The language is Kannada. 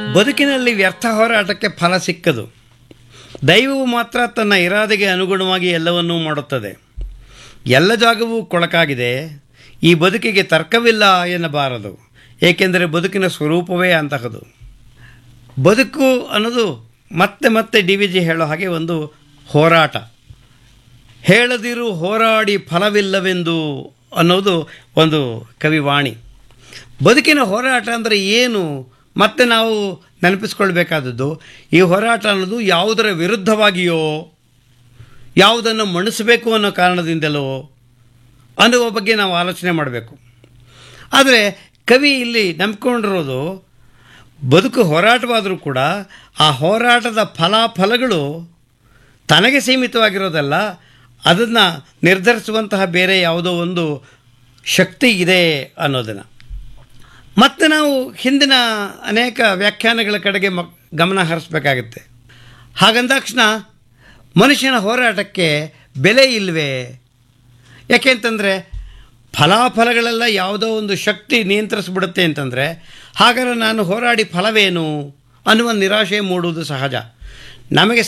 ಬದುಕಿನಲ್ಲಿ ವ್ಯರ್ಥ ಹೋರಾಟಕ್ಕೆ ಫಲ ಸಿಕ್ಕದು ದೈವವು ಮಾತ್ರ ತನ್ನ ಇರಾದೆಗೆ ಅನುಗುಣವಾಗಿ ಎಲ್ಲವನ್ನೂ ಮಾಡುತ್ತದೆ ಎಲ್ಲ ಜಾಗವೂ ಕೊಳಕಾಗಿದೆ ಈ ಬದುಕಿಗೆ ತರ್ಕವಿಲ್ಲ ಎನ್ನಬಾರದು ಏಕೆಂದರೆ ಬದುಕಿನ ಸ್ವರೂಪವೇ ಅಂತಹದು ಬದುಕು ಅನ್ನೋದು ಮತ್ತೆ ಮತ್ತೆ ಡಿ ವಿ ಜಿ ಹೇಳೋ ಹಾಗೆ ಒಂದು ಹೋರಾಟ ಹೇಳದಿರು ಹೋರಾಡಿ ಫಲವಿಲ್ಲವೆಂದು ಅನ್ನೋದು ಒಂದು ಕವಿವಾಣಿ ಬದುಕಿನ ಹೋರಾಟ ಅಂದರೆ ಏನು ಮತ್ತೆ ನಾವು ನೆನಪಿಸ್ಕೊಳ್ಬೇಕಾದದ್ದು ಈ ಹೋರಾಟ ಅನ್ನೋದು ಯಾವುದರ ವಿರುದ್ಧವಾಗಿಯೋ ಯಾವುದನ್ನು ಮಣಿಸಬೇಕು ಅನ್ನೋ ಕಾರಣದಿಂದಲೋ ಅನ್ನುವ ಬಗ್ಗೆ ನಾವು ಆಲೋಚನೆ ಮಾಡಬೇಕು ಆದರೆ ಕವಿ ಇಲ್ಲಿ ನಂಬ್ಕೊಂಡಿರೋದು ಬದುಕು ಹೋರಾಟವಾದರೂ ಕೂಡ ಆ ಹೋರಾಟದ ಫಲಾಫಲಗಳು ತನಗೆ ಸೀಮಿತವಾಗಿರೋದಲ್ಲ ಅದನ್ನು ನಿರ್ಧರಿಸುವಂತಹ ಬೇರೆ ಯಾವುದೋ ಒಂದು ಶಕ್ತಿ ಇದೆ ಅನ್ನೋದನ್ನು ಮತ್ತು ನಾವು ಹಿಂದಿನ ಅನೇಕ ವ್ಯಾಖ್ಯಾನಗಳ ಕಡೆಗೆ ಮ ಗಮನ ಹರಿಸ್ಬೇಕಾಗತ್ತೆ ಹಾಗಂದಾಕ್ಷಣ ಮನುಷ್ಯನ ಹೋರಾಟಕ್ಕೆ ಬೆಲೆ ಇಲ್ವೇ ಯಾಕೆಂತಂದರೆ ಫಲಾಫಲಗಳೆಲ್ಲ ಯಾವುದೋ ಒಂದು ಶಕ್ತಿ ನಿಯಂತ್ರಿಸ್ಬಿಡುತ್ತೆ ಅಂತಂದರೆ ಹಾಗಾದ್ರೆ ನಾನು ಹೋರಾಡಿ ಫಲವೇನು ಅನ್ನುವ ನಿರಾಶೆ ಮೂಡುವುದು ಸಹಜ ನಮಗೆ